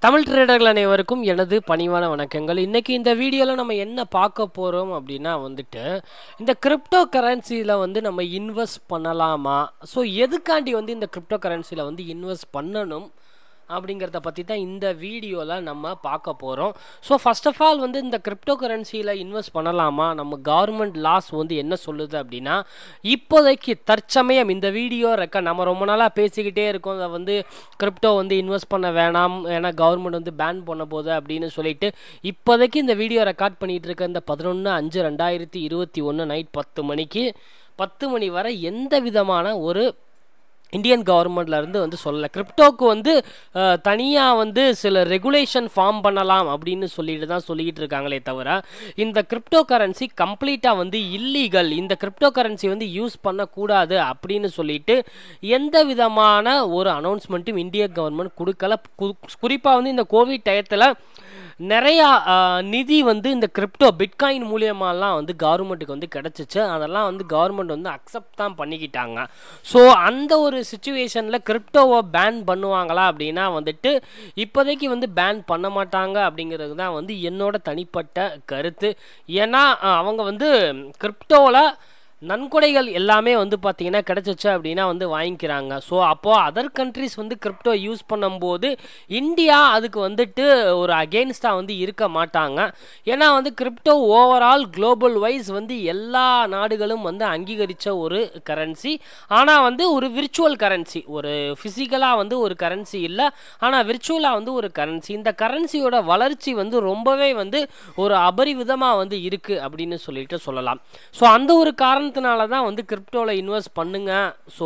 தமிழ் ட்ரேடர்கள் அனைவருக்கும் எனது பணிவான வணக்கங்கள் இன்றைக்கி இந்த வீடியோவில் நம்ம என்ன பார்க்க போகிறோம் அப்படின்னா வந்துட்டு இந்த கிரிப்டோ கரன்சியில் வந்து நம்ம இன்வெஸ்ட் பண்ணலாமா ஸோ எதுக்காண்டி வந்து இந்த கிரிப்டோ கரன்சியில் வந்து இன்வெஸ்ட் பண்ணணும் அப்படிங்கிறத பற்றி தான் இந்த வீடியோவில் நம்ம பார்க்க போகிறோம் ஸோ ஃபர்ஸ்ட் ஆஃப் ஆல் வந்து இந்த கிரிப்டோ கரன்சியில் இன்வெஸ்ட் பண்ணலாமா நம்ம கவர்மெண்ட் லாஸ் வந்து என்ன சொல்லுது அப்படின்னா இப்போதைக்கு தற்சமயம் இந்த வீடியோ ரெக்க நம்ம ரொம்ப நாளாக பேசிக்கிட்டே இருக்கோம் அதை வந்து கிரிப்டோ வந்து இன்வெஸ்ட் பண்ண வேணாம் ஏன்னா கவர்மெண்ட் வந்து பேன் பண்ண போகுது அப்படின்னு சொல்லிட்டு இப்போதைக்கு இந்த வீடியோ ரெக்கார்ட் பண்ணிகிட்டு இருக்க இந்த பதினொன்று அஞ்சு ரெண்டாயிரத்தி இருபத்தி ஒன்று நைட் பத்து மணிக்கு பத்து மணி வரை எந்த விதமான ஒரு இந்தியன் கவர்மெண்ட்லேருந்து வந்து சொல்லலை கிரிப்டோக்கு வந்து தனியாக வந்து சில ரெகுலேஷன் ஃபார்ம் பண்ணலாம் அப்படின்னு சொல்லிட்டு தான் சொல்லிக்கிட்டு இருக்காங்களே தவிர இந்த கிரிப்டோ கரன்சி கம்ப்ளீட்டாக வந்து இல்லீகல் இந்த கிரிப்டோ கரன்சி வந்து யூஸ் பண்ணக்கூடாது அப்படின்னு சொல்லிட்டு எந்த விதமான ஒரு அனௌன்ஸ்மெண்ட்டும் இந்திய கவர்மெண்ட் கொடுக்கல குறிப்பாக வந்து இந்த கோவிட் டயத்தில் நிறையா நிதி வந்து இந்த கிரிப்டோ பிட்காயின் மூலியமாலாம் வந்து கவர்மெண்ட்டுக்கு வந்து கிடச்சிச்சு அதெல்லாம் வந்து கவர்மெண்ட் வந்து அக்செப்ட் தான் பண்ணிக்கிட்டாங்க ஸோ அந்த ஒரு சுச்சுவேஷனில் கிரிப்டோவை பேன் பண்ணுவாங்களா அப்படின்னா வந்துட்டு இப்போதைக்கு வந்து பேன் பண்ண மாட்டாங்க அப்படிங்கிறது தான் வந்து என்னோட தனிப்பட்ட கருத்து ஏன்னா அவங்க வந்து கிரிப்டோவில் நன்கொடைகள் எல்லாமே வந்து பார்த்தீங்கன்னா கிடச்சிச்சு அப்படின்னா வந்து வாங்கிக்கிறாங்க ஸோ அப்போது அதர் கண்ட்ரிஸ் வந்து கிரிப்டோ யூஸ் பண்ணும்போது இந்தியா அதுக்கு வந்துட்டு ஒரு அகெயின்ஸ்டாக வந்து இருக்க மாட்டாங்க ஏன்னா வந்து கிரிப்டோ ஓவரால் குளோபல் வைஸ் வந்து எல்லா நாடுகளும் வந்து அங்கீகரித்த ஒரு கரன்சி ஆனால் வந்து ஒரு விர்ச்சுவல் கரன்சி ஒரு ஃபிசிக்கலாக வந்து ஒரு கரன்சி இல்லை ஆனால் விர்ச்சுவலாக வந்து ஒரு கரன்சி இந்த கரன்சியோட வளர்ச்சி வந்து ரொம்பவே வந்து ஒரு அபரிவிதமாக வந்து இருக்குது அப்படின்னு சொல்லிட்டு சொல்லலாம் ஸோ அந்த ஒரு காரணம் காரணத்தினால தான் வந்து கிரிப்டோவில் இன்வெஸ்ட் பண்ணுங்க ஸோ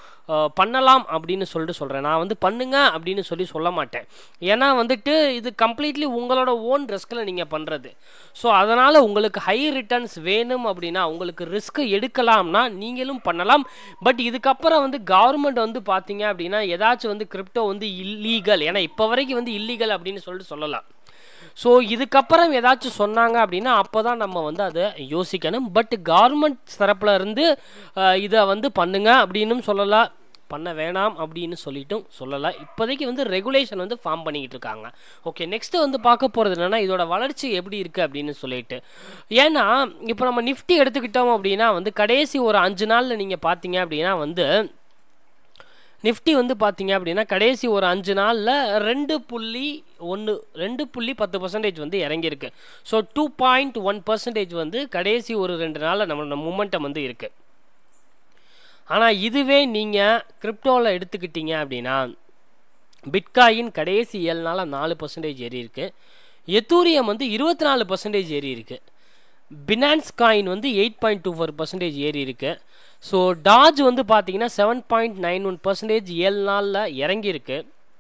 பண்ணலாம் அப்படின்னு சொல்லிட்டு சொல்கிறேன் நான் வந்து பண்ணுங்க அப்படின்னு சொல்லி சொல்ல மாட்டேன் ஏன்னா வந்துட்டு இது கம்ப்ளீட்லி உங்களோட ஓன் ரிஸ்கில் நீங்கள் பண்ணுறது ஸோ அதனால் உங்களுக்கு ஹை ரிட்டர்ன்ஸ் வேணும் அப்படின்னா உங்களுக்கு ரிஸ்க் எடுக்கலாம்னா நீங்களும் பண்ணலாம் பட் இதுக்கப்புறம் வந்து கவர்மெண்ட் வந்து பார்த்தீங்க அப்படின்னா ஏதாச்சும் வந்து கிரிப்டோ வந்து இல்லீகல் ஏன்னா இப்போ வரைக்கும் வந்து இல்லீகல் அப்படின்னு சொல்லிட்டு சொல்லலாம் ஸோ இதுக்கப்புறம் ஏதாச்சும் சொன்னாங்க அப்படின்னா அப்போ தான் நம்ம வந்து அதை யோசிக்கணும் பட் கவர்மெண்ட் தரப்பில் இருந்து இதை வந்து பண்ணுங்க அப்படின்னும் சொல்லலாம் பண்ண வேணாம் அப்படின்னு சொல்லிட்டும் சொல்லலை இப்போதைக்கு வந்து ரெகுலேஷன் வந்து ஃபார்ம் பண்ணிக்கிட்டு இருக்காங்க ஓகே நெக்ஸ்ட்டு வந்து பார்க்க போகிறது என்னென்னா இதோட வளர்ச்சி எப்படி இருக்குது அப்படின்னு சொல்லிட்டு ஏன்னா இப்போ நம்ம நிஃப்டி எடுத்துக்கிட்டோம் அப்படின்னா வந்து கடைசி ஒரு அஞ்சு நாளில் நீங்கள் பார்த்தீங்க அப்படின்னா வந்து நிஃப்டி வந்து பார்த்தீங்க அப்படின்னா கடைசி ஒரு அஞ்சு நாளில் ரெண்டு புள்ளி ஒன்று ரெண்டு புள்ளி பத்து பர்சன்டேஜ் வந்து இறங்கியிருக்கு so two point one percentage வந்து கடைசி ஒரு ரெண்டு நாளில் நம்மளோட மூமெண்டம் வந்து இருக்குது ஆனால் இதுவே நீங்கள் கிரிப்டோவில் எடுத்துக்கிட்டீங்க அப்படின்னா பிட்காயின் கடைசி ஏழு நாளாக நாலு பர்சன்டேஜ் ஏறி இருக்கு எத்தூரியம் வந்து இருபத்தி நாலு பர்சன்டேஜ் ஏறி இருக்கு பினான்ஸ் காயின் வந்து eight point two four percentage ஏறி இருக்கு ஸோ டாஜ் வந்து பார்த்தீங்கன்னா seven point nine one percentage ஏழு நாளில் இறங்கியிருக்கு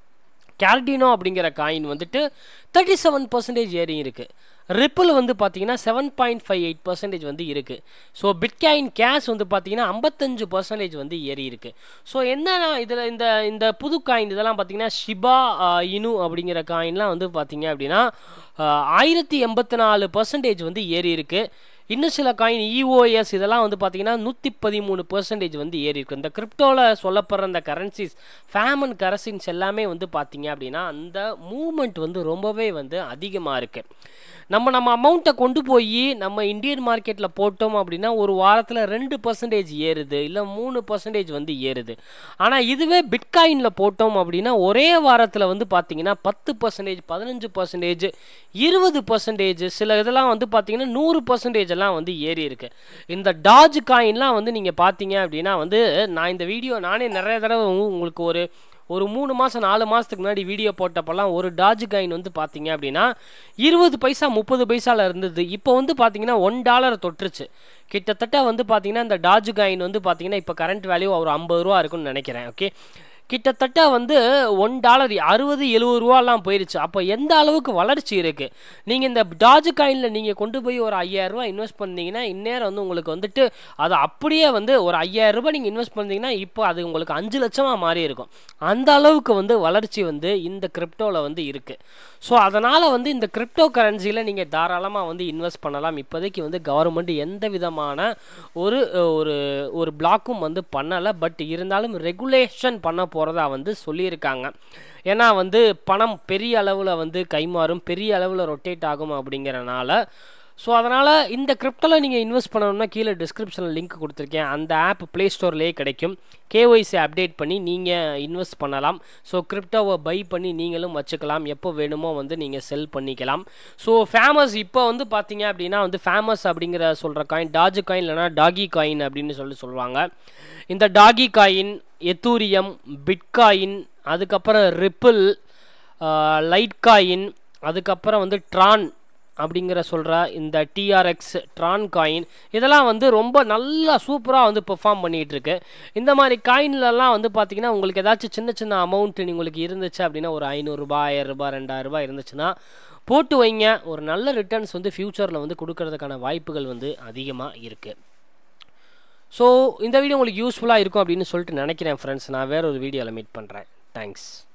கேல்டினோ அப்படிங்கிற காயின் வந்துட்டு தேர்ட்டி செவன் பர்சன்டேஜ் ஏறி இருக்குது ரிப்பிள் வந்து பார்த்தீங்கன்னா seven point five eight percentage வந்து இருக்குது ஸோ பிட்காயின் கேஷ் வந்து பார்த்தீங்கன்னா ஐம்பத்தஞ்சு பர்சன்டேஜ் வந்து ஏறி இருக்குது ஸோ என்னன்னா இதில் இந்த இந்த புது காயின் இதெல்லாம் பார்த்தீங்கன்னா ஷிபா இனு அப்படிங்கிற காயின்லாம் வந்து பார்த்தீங்க அப்படின்னா ஆயிரத்தி எண்பத்தி நாலு பர்சன்டேஜ் வந்து ஏறி இருக்குது இன்னும் சில காயின் இஓஎஸ் இதெல்லாம் வந்து பார்த்தீங்கன்னா நூற்றி பதிமூணு பர்சன்டேஜ் வந்து ஏறி இருக்கு இந்த கிரிப்டோவில் சொல்லப்படுற அந்த கரன்சிஸ் ஃபேமன் கரன்சிஸ் எல்லாமே வந்து பார்த்தீங்க அப்படின்னா அந்த மூமெண்ட் வந்து ரொம்பவே வந்து அதிகமாக இருக்குது நம்ம நம்ம அமௌண்ட்டை கொண்டு போய் நம்ம இந்தியன் மார்க்கெட்டில் போட்டோம் அப்படின்னா ஒரு வாரத்தில் ரெண்டு பர்சன்டேஜ் ஏறுது இல்லை மூணு பர்சன்டேஜ் வந்து ஏறுது ஆனால் இதுவே பிட்காயினில் போட்டோம் அப்படின்னா ஒரே வாரத்தில் வந்து பார்த்தீங்கன்னா பத்து பர்சன்டேஜ் பதினஞ்சு பர்சன்டேஜ் இருபது பர்சன்டேஜ் சில இதெல்லாம் வந்து பார்த்தீங்கன்னா நூறு பர்சன்டேஜ் எல்லாம் வந்து ஏறி இருக்கு இந்த டாஜ் காயின்லாம் வந்து நீங்கள் பார்த்தீங்க அப்படின்னா வந்து நான் இந்த வீடியோ நானே நிறைய தடவை உங்களுக்கு ஒரு ஒரு மூணு மாதம் நாலு மாதத்துக்கு முன்னாடி வீடியோ போட்டப்பெல்லாம் ஒரு டாஜ் காயின் வந்து பார்த்தீங்க அப்படின்னா இருபது பைசா முப்பது பைசாவில் இருந்தது இப்போ வந்து பார்த்தீங்கன்னா ஒன் டாலர் தொட்டுருச்சு கிட்டத்தட்ட வந்து பார்த்தீங்கன்னா இந்த டாஜ் காயின் வந்து பார்த்தீங்கன்னா இப்போ கரண்ட் வேல்யூ ஒரு ஐம்பது ரூபா இருக்குன்னு நினைக்கிறேன் ஓகே கிட்டத்தட்ட வந்து ஒன் டாலர் அறுபது எழுபது ரூபாலாம் போயிருச்சு அப்போ எந்த அளவுக்கு வளர்ச்சி இருக்குது நீங்கள் இந்த டாஜ் காயினில் நீங்கள் கொண்டு போய் ஒரு ஐயாயிரரூபா இன்வெஸ்ட் பண்ணீங்கன்னா இந்நேரம் வந்து உங்களுக்கு வந்துட்டு அது அப்படியே வந்து ஒரு ஐயாயிரரூபா நீங்கள் இன்வெஸ்ட் பண்ணீங்கன்னா இப்போ அது உங்களுக்கு அஞ்சு லட்சமாக மாறி இருக்கும் அந்த அளவுக்கு வந்து வளர்ச்சி வந்து இந்த கிரிப்டோவில் வந்து இருக்குது ஸோ அதனால் வந்து இந்த கிரிப்டோ கரன்சியில் நீங்கள் தாராளமாக வந்து இன்வெஸ்ட் பண்ணலாம் இப்போதைக்கு வந்து கவர்மெண்ட் எந்த விதமான ஒரு ஒரு ஒரு பிளாக்கும் வந்து பண்ணலை பட் இருந்தாலும் ரெகுலேஷன் பண்ண போகிறாங்க போகிறதா வந்து சொல்லியிருக்காங்க ஏன்னா வந்து பணம் பெரிய அளவில் வந்து கைமாறும் பெரிய அளவில் ரொட்டேட் ஆகும் அப்படிங்கிறனால ஸோ அதனால் இந்த கிரிப்டோவில் நீங்கள் இன்வெஸ்ட் பண்ணணும்னா கீழே டிஸ்கிரிப்ஷனில் லிங்க் கொடுத்துருக்கேன் அந்த ஆப் ப்ளே ஸ்டோர்லேயே கிடைக்கும் கேஒய்சி அப்டேட் பண்ணி நீங்கள் இன்வெஸ்ட் பண்ணலாம் ஸோ கிரிப்டோவை பை பண்ணி நீங்களும் வச்சுக்கலாம் எப்போ வேணுமோ வந்து நீங்கள் செல் பண்ணிக்கலாம் ஸோ ஃபேமஸ் இப்போ வந்து பார்த்தீங்க அப்படின்னா வந்து ஃபேமஸ் அப்படிங்கிற சொல்கிற காயின் டாஜு காயின் இல்லைனா டாகி காயின் அப்படின்னு சொல்லி சொல்லுவாங்க இந்த டாகி காயின் எத்தூரியம் பிட்காயின் அதுக்கப்புறம் ரிப்பிள் லைட் காயின் அதுக்கப்புறம் வந்து ட்ரான் அப்படிங்கிற சொல்கிற இந்த டிஆர்எக்ஸ் ட்ரான் காயின் இதெல்லாம் வந்து ரொம்ப நல்லா சூப்பராக வந்து பெர்ஃபார்ம் பண்ணிகிட்டு இருக்கு இந்த மாதிரி காயின்லலாம் வந்து பார்த்தீங்கன்னா உங்களுக்கு ஏதாச்சும் சின்ன சின்ன அமௌண்ட் உங்களுக்கு இருந்துச்சு அப்படின்னா ஒரு ஐநூறுரூபா ஆயிரரூபா ரெண்டாயிரரூபா இருந்துச்சுன்னா போட்டு வைங்க ஒரு நல்ல ரிட்டர்ன்ஸ் வந்து ஃப்யூச்சரில் வந்து கொடுக்கறதுக்கான வாய்ப்புகள் வந்து அதிகமாக இருக்குது ஸோ இந்த வீடியோ உங்களுக்கு யூஸ்ஃபுல்லாக இருக்கும் அப்படின்னு சொல்லிட்டு நினைக்கிறேன் ஃப்ரெண்ட்ஸ் நான் வேற ஒரு வீடியோவில் மீட் பண்ணுறேன் தேங்க்ஸ்